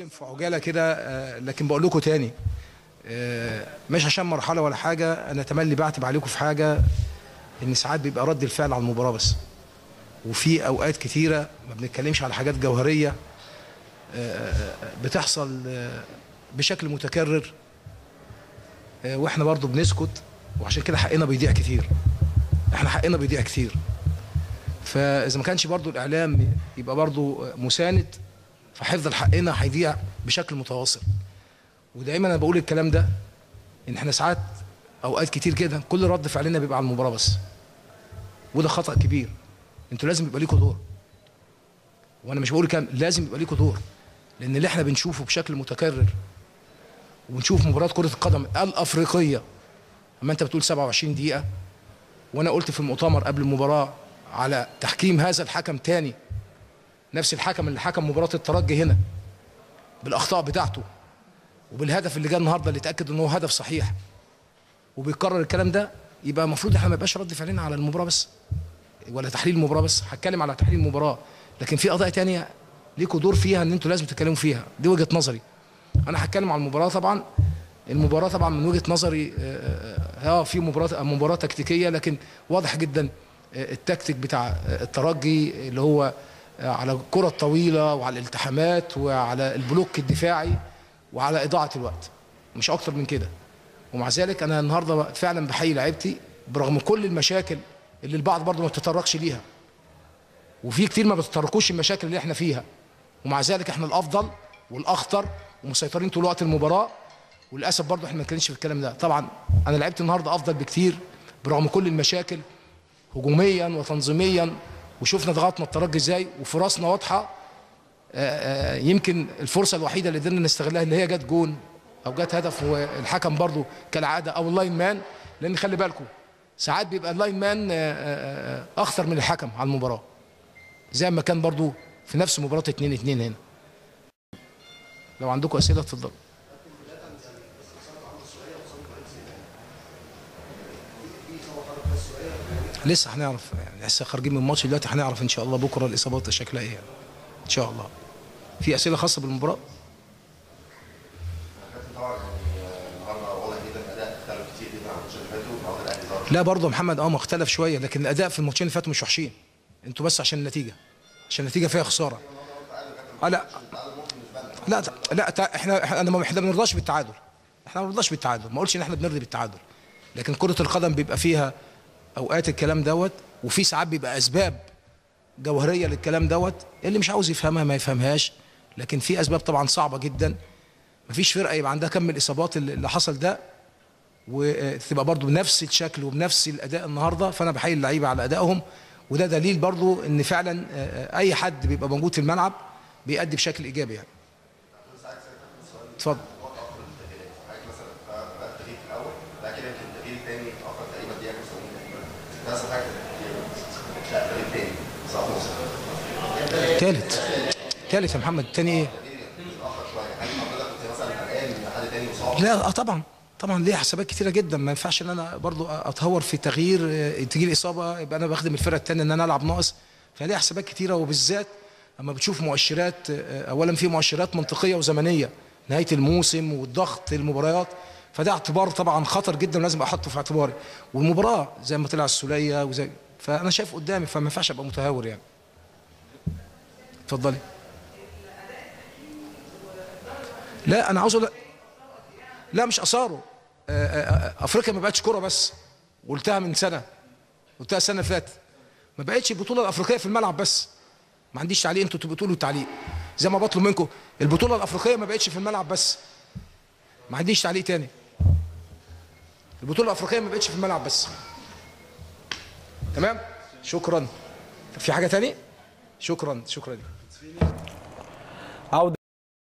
هتكلم في عجاله كده آه، لكن بقول لكم تاني آه، مش عشان مرحله ولا حاجه انا تملي بعتب عليكم في حاجه ان ساعات بيبقى رد الفعل على المباراه بس وفي اوقات كتيره ما بنتكلمش على حاجات جوهريه آه، آه، بتحصل آه، بشكل متكرر آه، واحنا برضو بنسكت وعشان كده حقنا بيضيع كتير احنا حقنا بيضيع كتير فاذا ما كانش برضو الاعلام يبقى برضو مساند فحفظ حقنا هيضيع بشكل متواصل ودايما انا بقول الكلام ده ان احنا ساعات اوقات كتير كده كل رد فعلنا بيبقى على المباراه بس وده خطا كبير انتوا لازم يبقى ليكوا دور وانا مش بقول كام لازم يبقى ليكوا دور لان اللي احنا بنشوفه بشكل متكرر ونشوف مباراه كره القدم الافريقيه اما انت بتقول 27 دقيقه وانا قلت في المؤتمر قبل المباراه على تحكيم هذا الحكم تاني نفس الحكم اللي حكم مباراه الترجي هنا بالاخطاء بتاعته وبالهدف اللي جه النهارده اللي اتاكد ان هو هدف صحيح وبيكرر الكلام ده يبقى المفروض احنا ما يبقاش رد فعلنا على المباراه بس ولا تحليل المباراه بس هتكلم على تحليل المباراه لكن في قضايا تانية ليكوا دور فيها ان انتوا لازم تتكلموا فيها دي وجهه نظري انا هتكلم على المباراه طبعا المباراه طبعا من وجهه نظري اه آه، في مباراه مباراه تكتيكيه لكن واضح جدا آه، التكتيك بتاع آه، الترجي اللي هو آه، على الكره الطويله وعلى الالتحامات وعلى البلوك الدفاعي وعلى اضاعه الوقت مش اكتر من كده ومع ذلك انا النهارده فعلا بحيي لعيبتي برغم كل المشاكل اللي البعض برضه ما بتتطرقش ليها وفي كتير ما بتتطرقوش المشاكل اللي احنا فيها ومع ذلك احنا الافضل والاخطر ومسيطرين طول وقت المباراه وللاسف برضه احنا ما نتكلمش في الكلام ده طبعا انا لعبت النهارده افضل بكتير برغم كل المشاكل هجوميا وتنظيميا وشفنا ضغطنا الترجي ازاي وفرصنا واضحه آه، آه، يمكن الفرصه الوحيده اللي قدرنا نستغلها اللي هي جت جون او جت هدف والحكم برضو كالعاده او اللاين مان لان خلي بالكم ساعات بيبقى اللاين مان آه، آه، آه، اخطر من الحكم على المباراه زي ما كان برضو في نفس مباراه 2 2 هنا لو عندكم اسئله اتفضلوا لسه هنعرف يعني لسه خارجين من الماتش دلوقتي هنعرف ان شاء الله بكره الاصابات شكلها ايه يعني. ان شاء الله في اسئله خاصه بالمباراه كابتن طبعا يعني النهارده واضح جدا الاداء اختلف كتير جدا عن الماتشات اللي فاتوا النهارده الاهلي ظهر لا برضه يا محمد اه ما اختلف شويه لكن الاداء في الماتشين اللي فاتوا مش وحشين انتوا بس عشان النتيجه عشان النتيجه فيها خساره اه لا لا لا تع- احنا احنا أنا ما احنا ما بنرضاش بالتعادل احنا ما بنرضاش بالتعادل ما اقولش ان احنا بنرضي بالتعادل لكن كره القدم بيبقى فيها اوقات الكلام دوت وفي ساعات بيبقى اسباب جوهريه للكلام دوت اللي مش عاوز يفهمها ما يفهمهاش لكن في اسباب طبعا صعبه جدا مفيش فرقه يبقى عندها كم الاصابات اللي اللي حصل ده وتبقى برضو بنفس الشكل وبنفس الاداء النهارده فانا بحيي اللعيبه على ادائهم وده دليل برضو ان فعلا آه، آه، اي حد بيبقى موجود في الملعب بيأدي بشكل ايجابي يعني اتفضل حضرتك مثلا بدات التغيير في الاول بعد كده يمكن التغيير الثاني اتاخر تقريبا دقيقه 75 تقريبا ده احسن حاجه في التغيير لا التغيير الثاني صعب نص تالت تالت يا محمد تاني ايه اتاخر شويه هل حضرتك كنت مثلا قلقان ان حد تاني مصاب لا اه طبعا طبعا ليه حسابات كتيره جدا ما ينفعش ان انا برضو اتهور في تغيير آه، تجي لي اصابه يبقى انا بخدم الفرقه الثانيه ان انا العب ناقص فليه حسابات كتيره وبالذات اما بتشوف مؤشرات آه، اولا في مؤشرات منطقيه وزمنيه نهايه الموسم والضغط المباريات فده اعتبار طبعا خطر جدا لازم احطه في اعتباري والمباراه زي ما طلع السوليه وزي فانا شايف قدامي فما ينفعش ابقى متهور يعني اتفضلي لا انا عاوز اقول لا مش اثاره آه، آه، آه، افريقيا ما بقتش كوره بس قلتها من سنه قلتها السنه اللي فاتت ما بقتش البطوله الافريقيه في الملعب بس ما عنديش تعليق انتوا تبقوا تقولوا تعليق زي ما بطلب منكم البطوله الافريقيه ما بقتش في الملعب بس ما عنديش تعليق تاني البطوله الافريقيه ما بقتش في الملعب بس تمام شكرا في حاجه تاني شكرا شكرا عودة